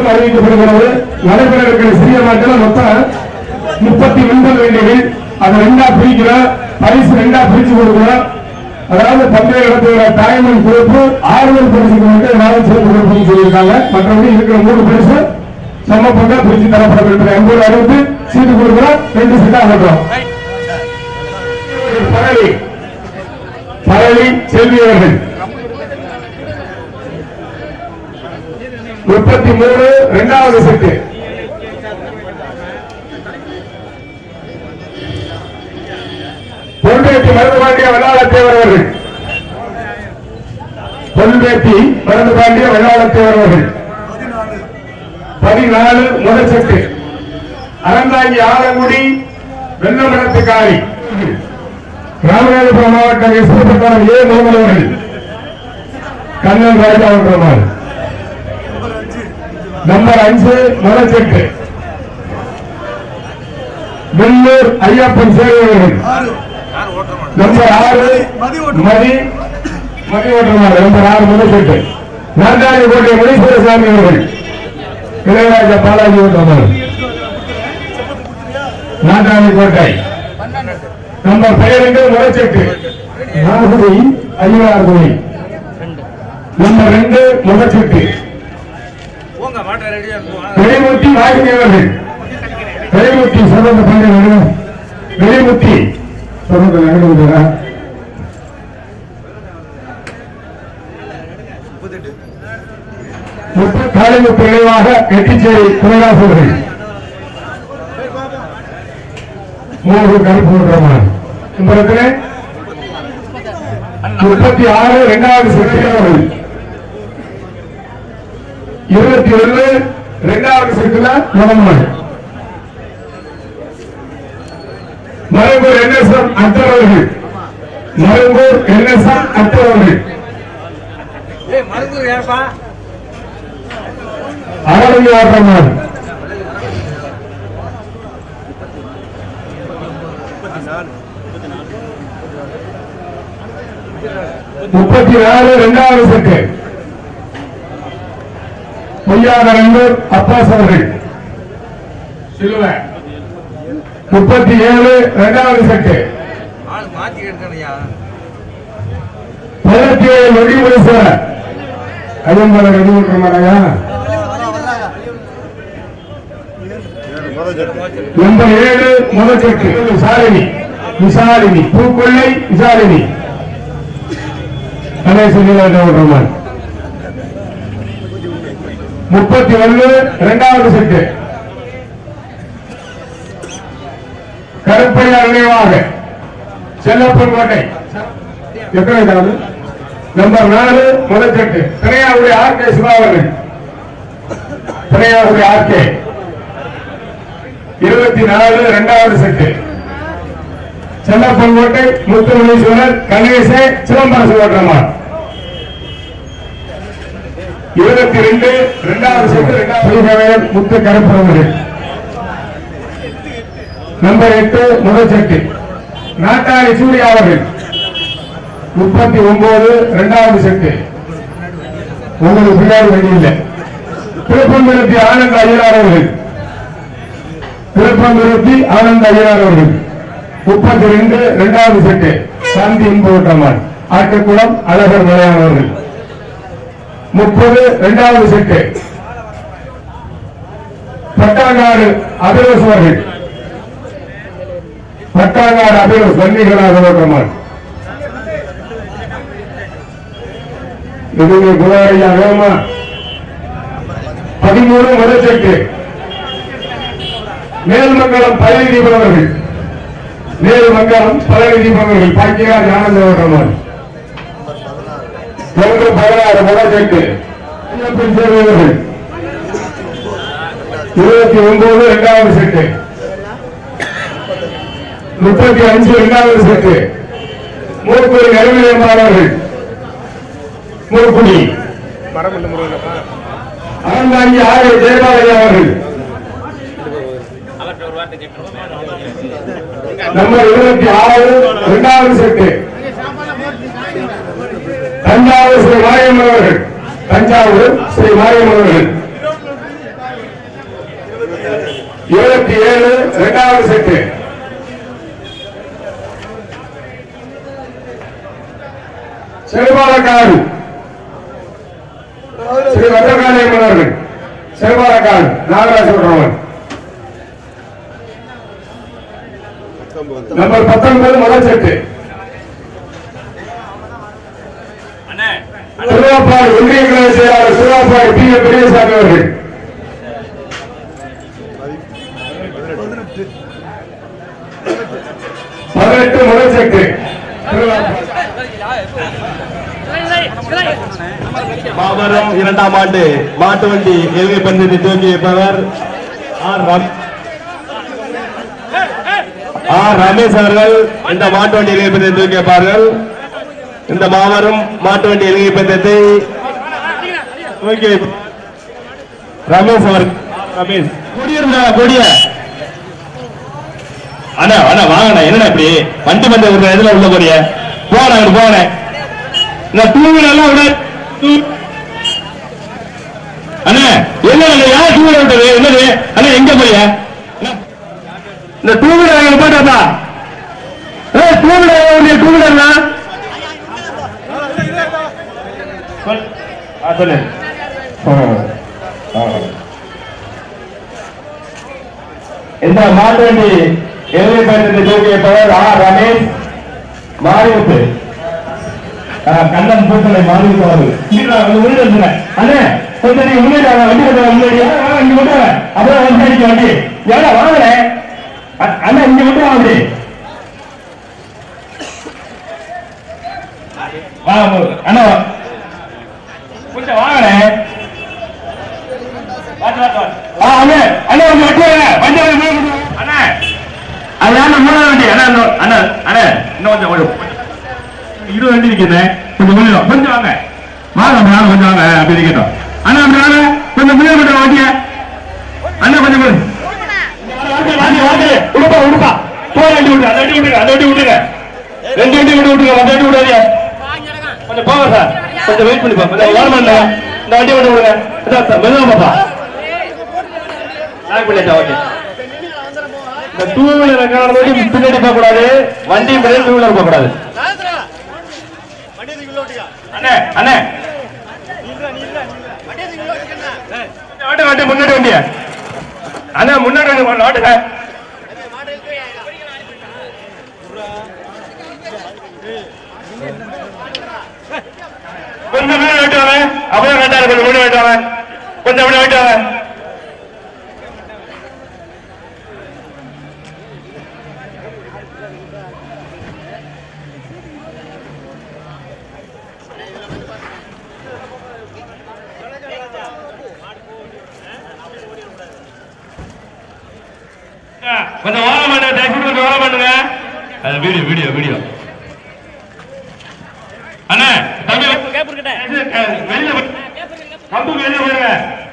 அறிவிக்கப்படுகிறது நடைபெற இருக்கிற சிறிய மாட்டில் மொத்தம் முப்பத்தி ஒன்பது வண்டிகள் அதை ரெண்டா பிரிக்கிறோம் பரிசு ரெண்டா பிரிச்சு கொடுக்கிறோம் அதாவது பந்தய இடத்துல டைமண்ட் குரூப் ஆறுதல் பரிசுக்கு மட்டும் நாலு சிறப்பு குரூப்னு சொல்லியிருக்காங்க மற்றபடி இருக்கிற மூணு பரிசு சம பங்கா பிரிச்சு தரப்பட வேண்டும் எண்பது அறுபது சீட்டு கொடுக்கிறோம் ரெண்டு சீட்டா கொடுக்கிறோம் பரளி பரளி செல்வி அவர்கள் முப்பத்தி மூணு இரண்டாவது செட்டு பொன்பேட்டி மருதுபாண்டிய வெள்ளாளத்தேவர் அவர்கள் பொன்பேட்டி மருதுபாண்டிய வெள்ளாளத்தேவர் அவர்கள் பதினாலு முதல் செட்டு அறந்தாங்கி ஆலங்குடி வெள்ளமடத்துக்காரி ராமநாதபுரம் மாவட்டம் எஸ்பி பட்டாளம் ஏ முகமது அவர்கள் கண்ணன் ராஜா அவர்கள் நம்பர் அஞ்சு முதல் செட்டு வெள்ளூர் ஐயப்பன் சேவையவர்கள் நம்பர் ஆறு மதி மதி ஓட்டமாறு நம்பர் ஆறு முதல் செட்டு நான்காவது கோட்டை முனீஸ்வர சாமி அவர்கள் இளையராஜா பாலாஜி ஓட்டமாறு நான்காவது கோட்டை நம்பர் பன்னிரண்டு முதல் செட்டு நாகரி ஐயாறு கோடி நம்பர் ரெண்டு முதல் செட்டு போங்க மாட்ட ரெடியா இருக்கும் வெளிமுத்தி வாகினி அவர்கள் வெளிமுத்தி சொல்றது பாருங்க வெளிமுத்தி சொல்றது நடக்குதுடா முப்பது காலைமுத்து நினைவாக எட்டிச்சேரி குமராசு அவர்கள் மூன்று கருப்பு விடுறோம் இந்த இடத்துல முப்பத்தி ஆறு இரண்டாவது செட்டு அவர்கள் இருபத்தி ஒண்ணு இரண்டாவது செட்டுல முதன்மன் மருங்கூர் என்எஸ்எம் அக்தர் அவர்கள் மருங்கூர் என்எஸ்எம் அக்தர் அவர்கள் ஏய் மருந்து ஏப்பா அறவழி ஆட்டமான் முப்பத்தி நாலு இரண்டாவது செட்டு பொய்யாத நண்பர் அப்பாஸ் அவர்கள் சிலுவை முப்பத்தி ஏழு இரண்டாவது செட்டு ஆள் மாத்தி எடுக்கணையா பதினெட்டு ஏழு வெடிமுறை ஐயம்பல வெடிமுறை மாட்டாங்க நம்பர் ஏழு முதல் செட்டு விசாலினி விசாலினி பூக்கொள்ளை விசாலினி கணேசன் விடுறோம் முப்பத்தி ஒண்ணு இரண்டாவது செட்டு கருப்பையா நினைவாக செல்லப்பன் கோட்டை எத்தனை தானு நம்பர் நாலு முதல் செட்டு திரையாவுடைய ஆர்கே சிவா அவர்கள் திரையாவுடைய ஆர்கே இருபத்தி நாலு இரண்டாவது செட்டு செல்லப்பன் கோட்டை முத்துமணீஸ்வரர் கணேசே சிதம்பரம் சிவகமான் இருபத்தி ரெண்டு இரண்டாவது செட்டு இரண்டாவது முத்து கருப்பவர்கள் நம்பர் எட்டு முதல் செட்டு நாட்டாளி சூர்யா அவர்கள் முப்பத்தி ஒன்பது இரண்டாவது செட்டு உங்களுக்கு பின்னாடி வழி இல்லை திருப்பங்குளத்தி ஆனந்த ஐயனார் அவர்கள் திருப்பங்குளத்தி ஆனந்த ஐயனார் அவர்கள் முப்பத்தி ரெண்டு இரண்டாவது செட்டு சாந்தி இன்போட்டமான் ஆட்டுக்குளம் அழகர் மலையான் அவர்கள் முப்பது இரண்டாவது செட்டு பட்டாங்காடு அபிரோஸ் அவர்கள் பட்டாங்காடு அபிரோஸ் வன்னிகளாக ஓட்டமான் இதுங்க குலாரியா வேமா பதிமூணு முதல் செட்டு மேல்மங்கலம் பழனி தீபன் அவர்கள் மேல்மங்கலம் பழனி தீபன் அவர்கள் பாக்கியராஜ் ஆனந்த ஓட்டமான் ஒன்று பதினாறு முதல் செட்டு ஐயப்பன் சேவை அவர்கள் இருபத்தி ஒன்பது இரண்டாவது செட்டு முப்பத்தி அஞ்சு இரண்டாவது செட்டு மூக்குடி நெருங்கியமானவர்கள் மூக்குடி அறந்தாங்கி ஆறு ஜெயபாலயா அவர்கள் நம்பர் இருபத்தி ஆறு இரண்டாவது செட்டு தஞ்சாவூர் ஸ்ரீ மாரியம்மன் அவர்கள் தஞ்சாவூர் ஸ்ரீ மாரியம்மன் அவர்கள் இருபத்தி ஏழு இரண்டாவது செட்டு செருபாலக்காடு ஸ்ரீ வட்டக்காளியம்மன் அவர்கள் செருபாலக்காடு நாகராஜ் சொல்றவன் நம்பர் பத்தொன்பது முதல் செட்டு திருவாப்பாடு ஒன்றிய கழக செயலாளர் திருவாப்பாடு பி ஏ பெரியசாமி அவர்கள் பதினெட்டு முதல் செட்டு திருவாப்பாடு மாபெரும் இரண்டாம் ஆண்டு மாட்டு வண்டி எல்கை பந்தயத்தை துவக்கி வைப்பவர் ஆர் ரம்- ஆர் ரமேஷ் அவர்கள் இந்த மாட்டு வண்டி எல்கை பந்தயத்தை துவக்கி வைப்பார்கள் இந்த மாபெரும் மாட்டு வண்டி எல்கை பந்தயத்தை துவக்கி வைப்ப- ரமேஷ் அவர்கள் ரமேஷ் கொடியிருந்தா கொடிய அண்ணா அண்ணா வாங்கண்ணா என்னண்ணா இப்படி வண்டி பந்தயம் ஒரு இதுல உள்ள போறிய போன போன இந்த டூ வீலர் எல்லாம் விட டூ- அண்ணா என்ன அண்ணா, யார் டூ வீலர் விட்டது என்னது அண்ணா எங்க போறிய அண்ணா, இந்த டூ வீலர் எங்க போயிட்டா ஏ டூ வீலர் டூ வீலர்னா சொல் ஆ சொல்லு இந்த மாட்டு வண்டி எல்லை பயணத்தை தூக்கி வைப்பவர் ஆர் ரமேஷ் மாரிமுத்து ஆ, கண்ணன் பூசலை மாறுவிட்டு அவர்கள் சீக்கிரம் வந்து உள்ளே வந்துங்க அண்ணே கொஞ்சம் நீங்க முன்னாடி வாங்க, வண்டி கொண்டு வாங்க, முன்னாடி ஆ, ஆ, இங்க கொண்டு வாங்க அப்புறம் வந்து அடிக்க வண்டி ஏடா வாங்கலே அண்ணா இங்க கொண்டு வாங்க அப்படி வாங்க மு- அண்ணா வா. கொஞ்சம் வாங்கலே ஆ, அண்ணே அண்ணே கொஞ்சம் வண்டி வாங்க வண்டி வாங்க முன்னாடி கொண்டு வாங்க. அண்ணே அது யாரு மூணாவது வண்டி அண்ணா இன்னும் அண்ணா அண்ணே இன்னும் கொஞ்சம் கொஞ்சம் இருபது வண்டி நிக்கிறேன் கொஞ்சம் கொஞ்சம் கொஞ்சம் வாங்க வாங்க மேல கொஞ்சம் வாங்க அப்படி இருக்கட்டும் அண்ணா அப்படி வாங்க கொஞ்சம் முன்னாடி மட்டும் வாங்க அண்ணா கொஞ்சம் கொஞ்சம் வாங்க வாங்க உடுப்பா உடுப்பா போ வண்டி விட்டு அந்த வண்டி விட்டுங்க அந்த வண்டி விட்டுங்க ரெண்டு வண்டி விட்டு விட்டுங்க அந்த வண்டி விடாதீங்க கொஞ்சம் போங்க சார் கொஞ்சம் வெயிட் பண்ணி பாப்பா கொஞ்சம் ஓரமா இருங்க. இந்த வண்டி விட்டு விடுங்க இதான் சார் மெதுவா பாப்பா லாக் பண்ணிட்டா ஓகே இந்த டூ வீலர் காரணம் பின்னாடி போக கூடாது வண்டி பின்னாடி டூ வீலர் போக கூடாது அண்ணே அண்ணே ஆட்டு ஆட்டு முன்னாடி வண்டிய அண்ணா முன்னாடி வண்டி ஆட்டுங்க கொஞ்சம் மேல வெட்டுவாங்க அப்படியே கட்டாரு கொஞ்சம் முன்னாடி வெட்டுவாங்க கொஞ்சம் அப்படியே வெட்டுவாங்க கொஞ்சம் ஓரம் பண்ணுங்க தயவு கொஞ்சம் ஓரம் பண்ணுங்க அது வீடியோ வீடியோ வீடியோ அண்ணா தம்பி வெளியில போய்- கம்பு வெளியில போயிருங்க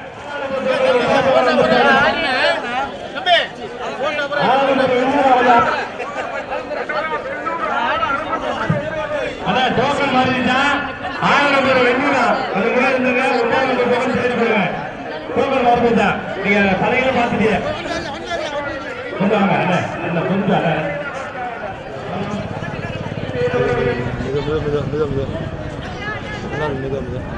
அதான் டோக்கன் மாறிடுச்சா ஆயிரம் பேர் வெண்ணுங்க அது முன்னாடி இருந்துங்க ஒரு டோக்கன் ஒரு டோக்கன் சரி போடுங்க டோக்கன் மாறிடுச்சா நீங்க தலையில பாத்துட்டீங்க கொஞ்சம் வாங்க அண்ணே அண்ணே கொஞ்சம் அண்ணே மிக மிக மிக மிக மிக நல்லா இருக்கு, மிக மிக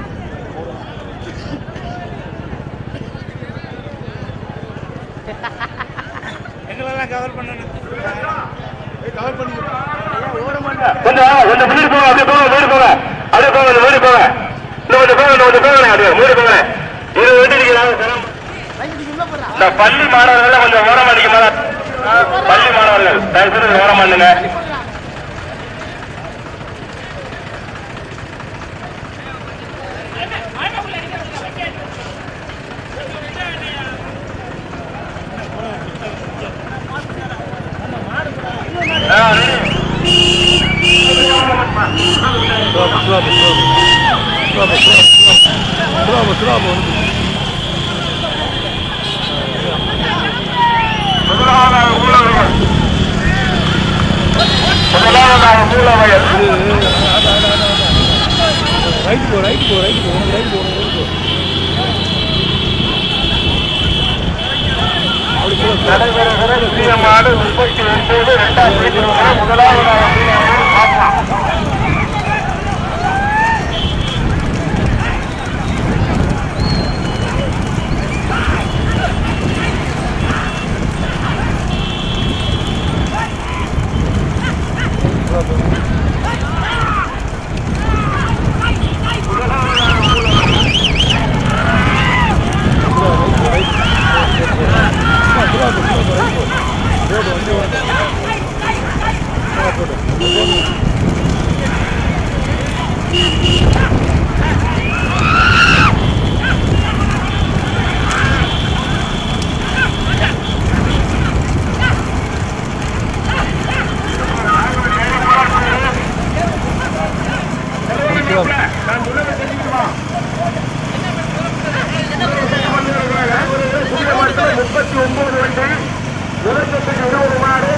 கொஞ்சம் வாங்க, கொஞ்சம் முன்னாடி போங்க அப்படியே போங்க மூடி போங்க அப்படியே போங்க இந்த மூடி போங்க இன்னும் கொஞ்சம் போங்க இன்னும் கொஞ்சம் போங்க அப்படியே மூடி போங்க இருபது வண்டி நிக்கிறாங்க சிரமம். இந்த பள்ளி மாணவர்கள் கொஞ்சம் ஓரம் அடிக்குமா பள்ளி மாணவர்கள் தயவு செய்து ஓரம் பண்ணுங்க ஆ, ready. ஸ்லோப் ஸ்லோப் ஸ்லோப் ஸ்லோப் ஸ்லோப் ஸ்லோப் வந்து முதலாவதாக மூலவர்கள் முதலாவதாக மூலவர்கள் ரைட் போ ரைட் போ ரைட் போ உனக்கு ரைட் போ உனக்கு ரைட் போ அப்படி போ மாடு முப்பத்தி ஒன்பது இரண்டாம் பிரிவு முதலாவதாக பாப்பா முப்பத்தி ஒன்பது வண்டி இலட்சத்துக்கு இருபது மாடு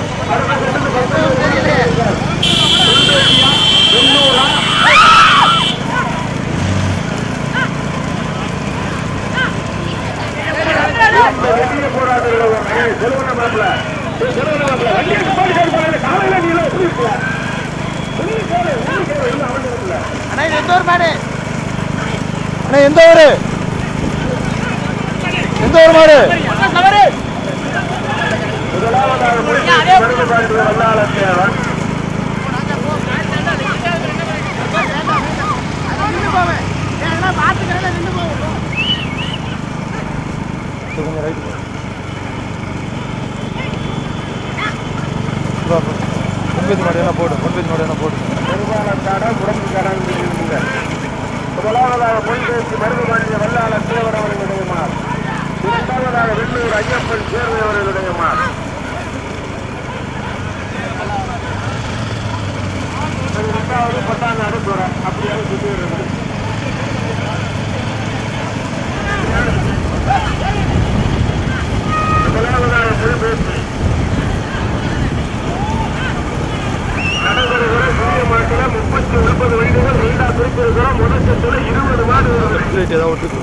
வெளியே போறாது செலவன மாப்பிள்ள செலவன மாப்பிள்ள வண்டி காலையில நீ எல்லாம் எப்படி இருக்க அண்ணா இது எந்த ஊர் மாடு அண்ணா எந்த ஊரு எந்த ஊர் மாடு முதலாவதாக மருதுபாண்டி வல்லாளர் தேவன் கொஞ்சம் ரைட் ஒன்பது மாடு என்ன போடு ஒன்பது மாடு என்ன போடு பெருமாளக்கான குரங்கு கடன் முதலாவதாக பொன்பேசி மருதுபாண்டிய வல்லாளர் தேவர் அவர்களுடைய மார் இரண்டாவதாக வெள்ளூர் ஐயப்பன் சேர்வை அவர்களுடைய மார் அது ரெண்டாவது பத்தாம் நாடு போறேன் அப்படியாக சுற்றி வருது முதலாவதாக பொன்பேசி நடைபெறுகிற சிறிய மாட்டில் முப்பத்தி ஒன்பது வண்டிகள் ரெண்டா பிரித்திருக்கிறோம் முதல் செட்டில் இருபது மாடு வருது ரைட் ஏதாவது விட்டு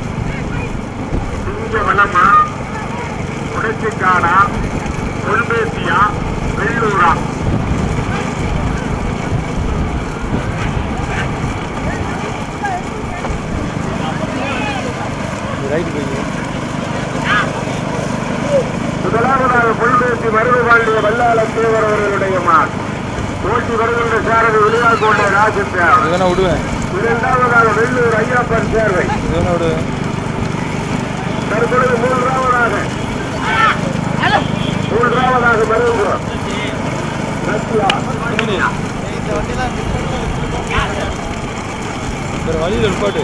இங்க வளமா உடைச்சிக்காடா கொல்பேசியா வெள்ளூரா ரைட் போய் முதலாவதாக கொல்பேசி மருதுபாண்டிய வல்லாள தேவர் அவர்களுடைய மார் போட்டி வருகின்ற சாரதி விளையாட்டு ராஜத்தேவர் இது வேணா விடுவேன் இரண்டாவதாக வெள்ளூர் ஐயப்பன் சேர்வை இது வேணா விடுவேன் தற்பொழுது மூன்றாவதாக மூன்றாவதாக மருதுபுரம் ரஷ்யா வேறு வழியில் இருப்பாட்டு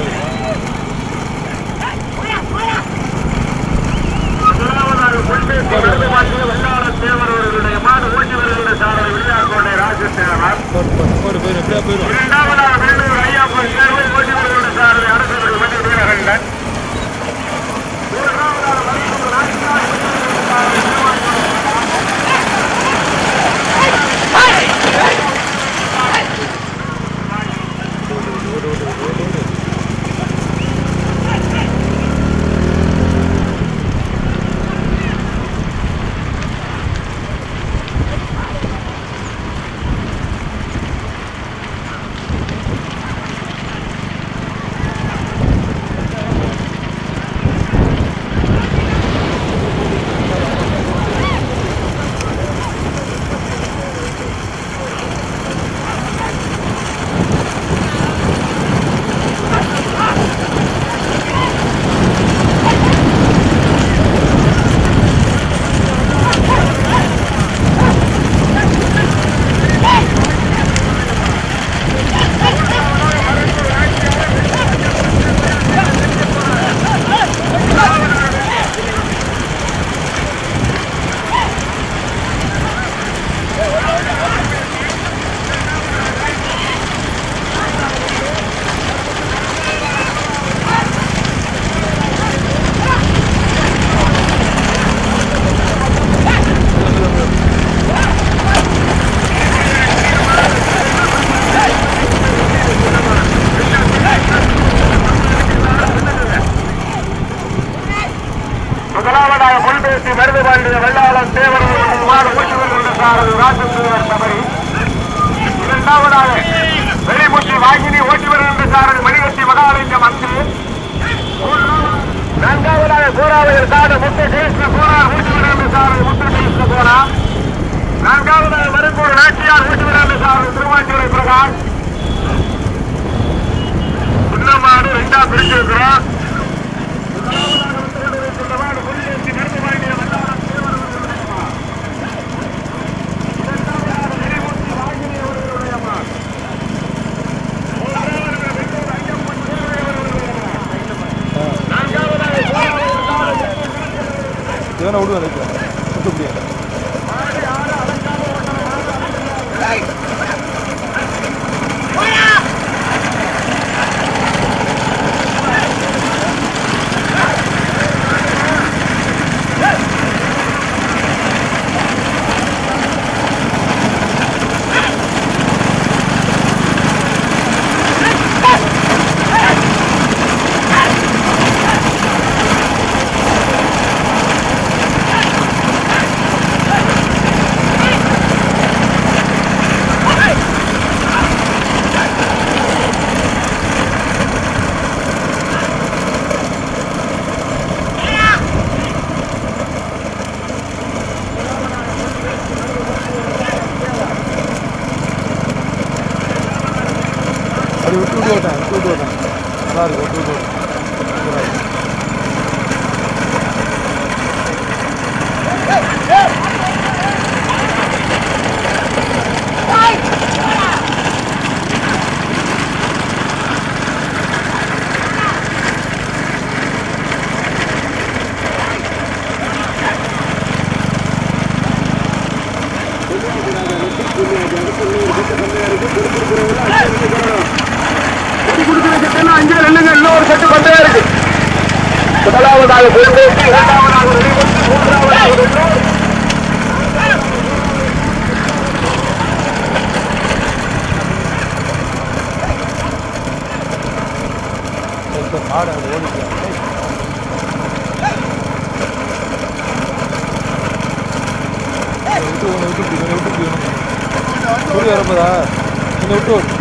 முதலாவதாக கொல்பேசி மருதுபாண்டிய வல்லாள தேவர் அவர்களுடைய மாடு ஓட்டி வருகின்ற சாரதி விளையாட்டு ராஜத்தேவர் போடு போடு போடு போயிடும் எப்படியா போயிடும் இரண்டாவதாக வெள்ளூர் ஐயப்பன் சேர்வை ஓட்டி வருகின்ற சாரதி அரசர்கள் மணி வீரகண்டன் மூன்றாவதாக மருதுபுரம் ராஜ்யா முதலாவதாக கொள்பேசி மருது பாண்டிய வெள்ளாளம் தேவர் மாடு ஊற்றுவர் என்ற சாரது ராஜசேகர் சபை இரண்டாவதாக வெளிமுற்றி வாங்கினி ஓட்டுவர் என்ற சாரது மணிகட்டி மகாலிங்கம் அங்கு நான்காவதாக சூறாவளியில் சாடு முத்து கிருஷ்ண சூறார் ஊட்டுவர் என்ற சாரது முத்து கிருஷ்ண சூறா நான்காவதாக மருப்பூர் நாச்சியார் ஊட்டுவர் என்ற சாரது திருவாச்சூரை பிரகாஷ் சின்னமாடு ரெண்டா பிரிச்சிருக்கிறோம் இவனை விடுவேன் லைட்டில் விட்டு முடியாது அப்படி விட்டு விட்டு விட்டேன் விட்டு விட்டு விட்டேன் நல்லா இருக்கு விட்டு விட்டு விட்டேன் அஞ்சு நில்லுங்க இன்னொரு செட்டு பந்தே இருக்கு முதலாவதாக கொள்பேசி இரண்டாவதாக வெளிமுத்து மூன்றாவதாக வெள்ளூர் சார் மாடு அங்கே ஓடிக்கலாம் விட்டு உன்னை விட்டு இப்படி, உன்னை விட்டு இப்படி. சூரிய வரப்போதா உன்னை விட்டு விட்டு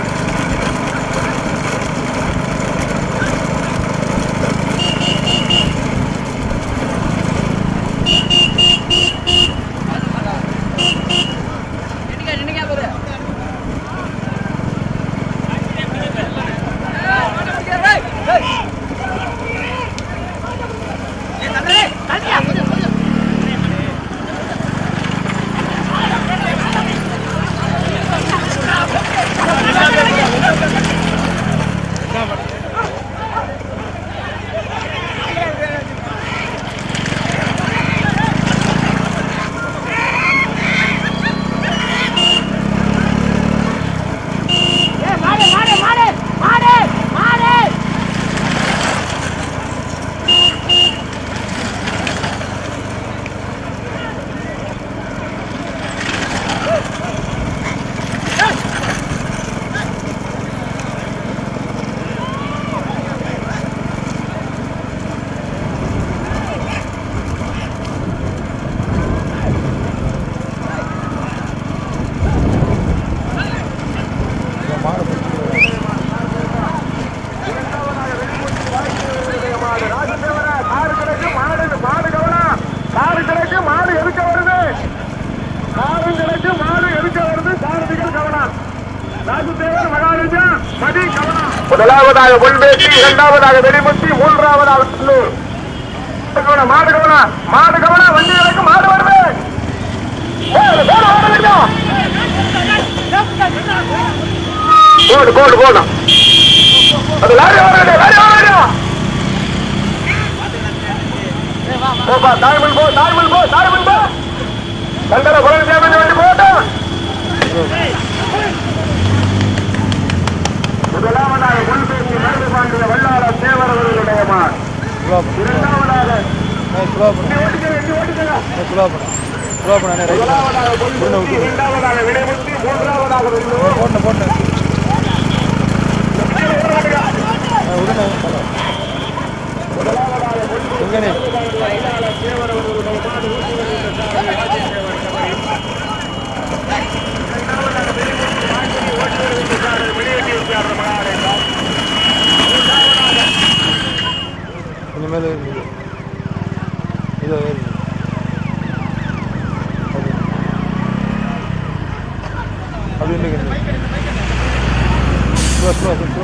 மாடு பிடிச்சி காடு கிடைக்கு மாடு மாடு கவனம் காடு கிடைக்கு மாடு எதுக்க வருது காடு கிடைக்கு மாடு எதுக்க வருது சாரதிகள் கவனம் ராஜதேவர் மகாராஜா மதி கவனம் முதலாவதாக பொன்பேசி இரண்டாவதாக வெளிமுத்தி மூன்றாவதாக உள்ளூர் கவனம் மாடு கவனம் மாடு கவனம் வண்டி எனக்கு மாடு வருது போடு, போடு, ஓட வேண்டும். போடு போடு போடு அது லாரி வர வேண்டும் லாரி வர வேண்டும் போப்பா தாய்மல் போ தாய்மல் போ தாய்மல் போ கண்டன பழனிசாமி வண்டி போட்டோம் முதலாவதாக உள்பேசி மருந்து பாண்டிய வல்லாள தேவர் அவர்களுடைய மான் சுலா பண்ணு இரண்டாவதாக சுலா பண்ணு நீ ஓட்டிக்க நீ ஓட்டிக்க சுலா பண்ணு சுலா பண்ணு ரைட் முதலாவதாக விடுங்க உள்பேசி விட்டு இரண்டாவதாக விடைமுத்தி மூன்றாவதாக வெள்ளூர் போட்டேன் போட்டேன் விடுங்க எங்கனே தேவர் அவர்களுடைய மாடு ஊட்டி வருகின்ற சாரதி ராஜேஷ் தேவர் கபடி இரண்டாவதாக வெளியூர் மாட்டினை ஓட்டி வருகின்ற சாரதி வெளியேற்றி விட்டார் மகாராஜா கொஞ்சம் மேலே ஏறி இதோ ஏறி அது அப்படி இல்லை ஸ்லோ ஸ்லோ ஸ்லோ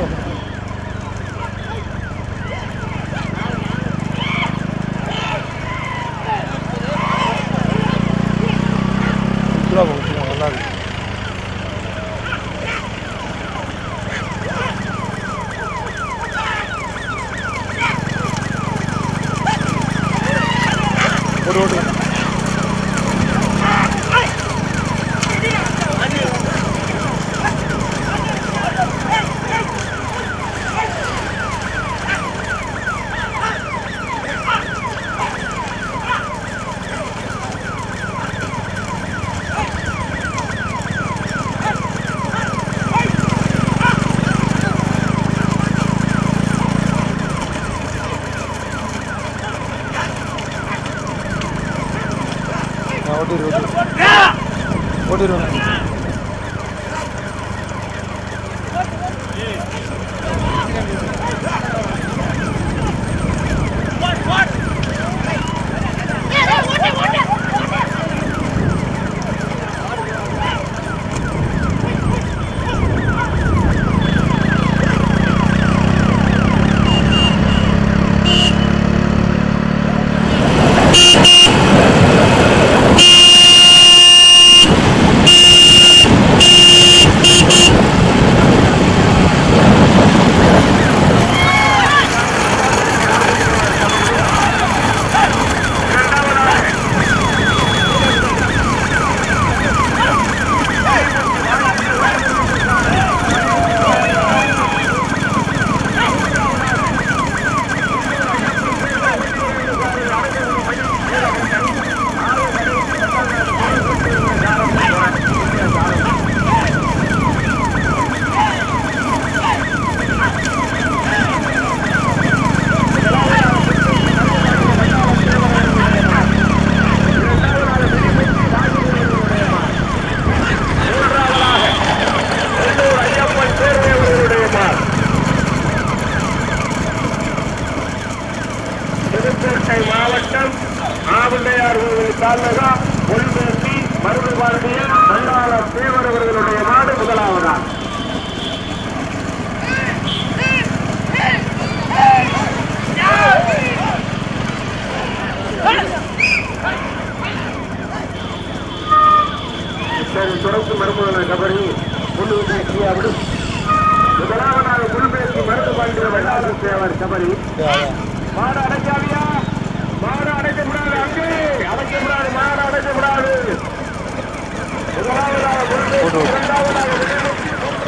சுற்றுலா போகும் சுற்றுலா நல்லா இருக்கு ஓடு ஓடு ஆ, ஓட்டிரு ஓட்டிரு ஓட்டிரு ஐயப்பன் தேர்தலுடைய மாடு புதுக்கோட்டை மாவட்டம் ஆவுடையார் கோவில் தாலுகா பொன்பேசி மருதுபாண்டியன் மல்லாள தேவர் அவர்களுடைய மாடு முதலாவதா சரி தொடர்ந்து மருமகன கபடி முன்னூற்றி இந்தியாவில் முதலாவதாக புல்பேசி மருதுபாண்டிய வெள்ளாள தேவர் கபடி மாடு அடைக்காவியா மாடு அடைக்க கூடாது அங்கே அடைக்க கூடாது மாடு அடைக்க கூடாது முதலாவதாக புல்பேசி இரண்டாவதாக வெளியூர்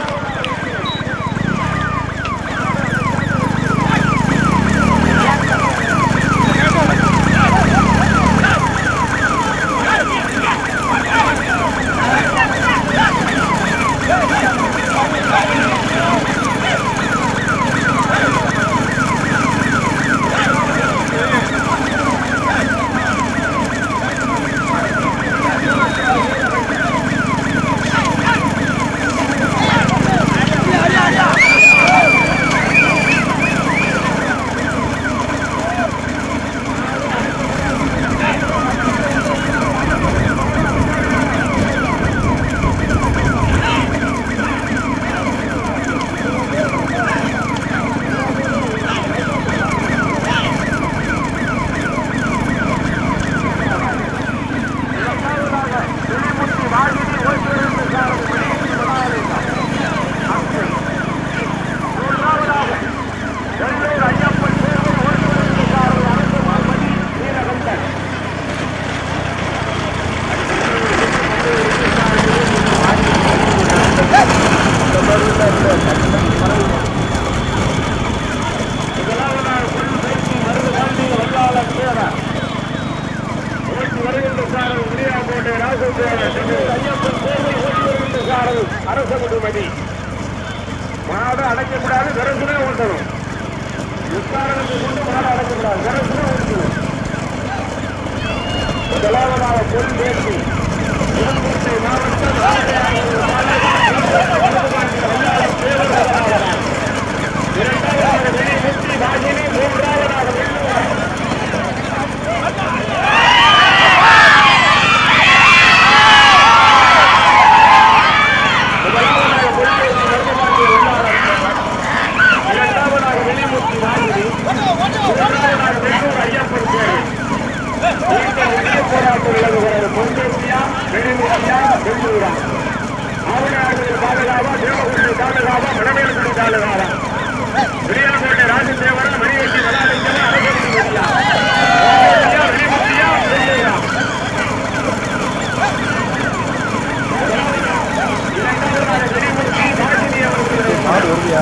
மாடு வருவியா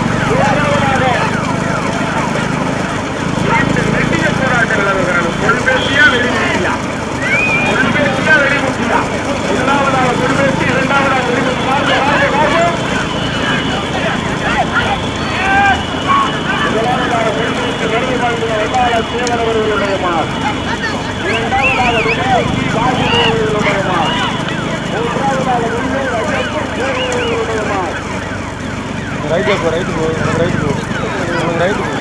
ரைட்டு போ ரைட்டு போ உனக்கு ரைட்டு போ உனக்கு ரைட்டு போ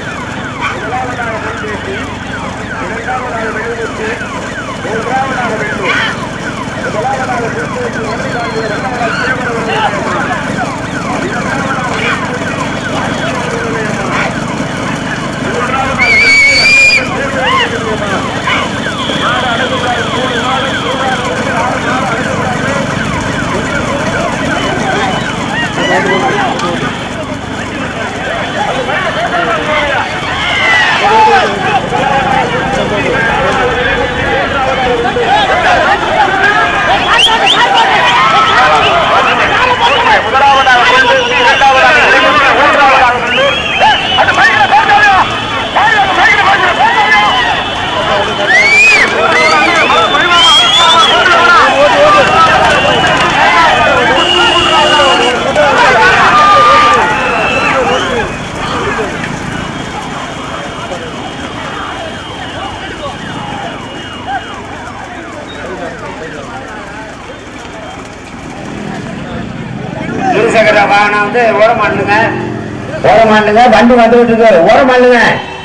இருசக்கர வாகனம் வந்து ஓரமாட்டுங்க ஓரமாட்டுங்க வண்டி வந்துகிட்டு இருக்கு ஓரமாட்டுங்க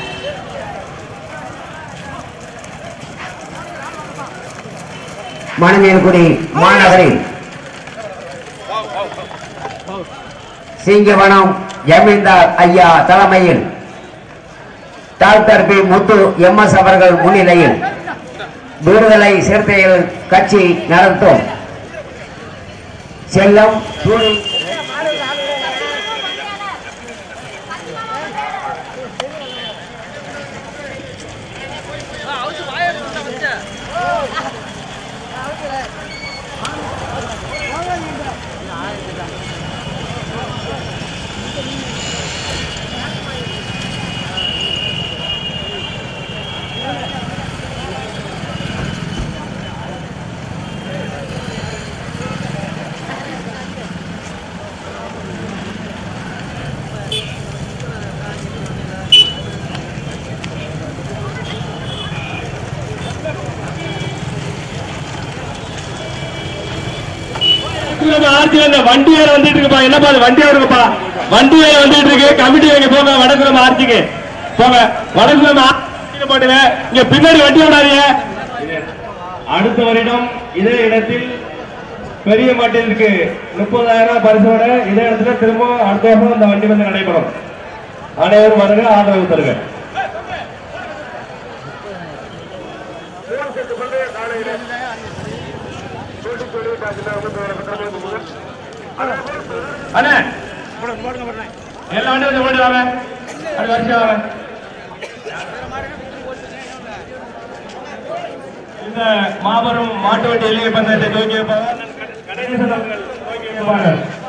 மணிமேல்குடி மாநகரில் சிங்கவனம் ஜமீன்தார் ஐயா தலைமையில் doctor P Muthu M S அவர்கள் முன்னிலையில் விடுதலை சிறுத்தைகள் கட்சி நடத்தும் செல்லம் தூணி ஆர்த்தி வண்டி வேற வந்துட்டு இருக்குப்பா என்னப்பா அது வண்டி வருங்கப்பா வண்டி வேற வந்துட்டு இருக்கு கமிட்டி வைங்க போங்க வடக்குறம் ஆர்த்திக்கு போங்க வடக்குறம் ஆர்த்திக்கு போட்டுங்க இங்க பின்னாடி வண்டி விடாதீங்க அடுத்த வருடம் இதே இடத்தில் பெரிய மாட்டிற்கு முப்பதாயிரம் பரிசோட இதே இடத்துல திரும்ப அடுத்த வருஷம் இந்த வண்டி வந்து நடைபெறும் அனைவரும் வருங்க ஆதரவு தருங்க அண்ணே எல்லா வண்டியும் கொஞ்சம் ஓடி வாங்க அப்படி வரிசை வாங்க இந்த மாபெரும் மாட்டு வண்டி எல்லை பந்தயத்தை துவக்கி வைப்பவர் கணேசன் அவர்கள் துவக்கி வைப்பார்கள்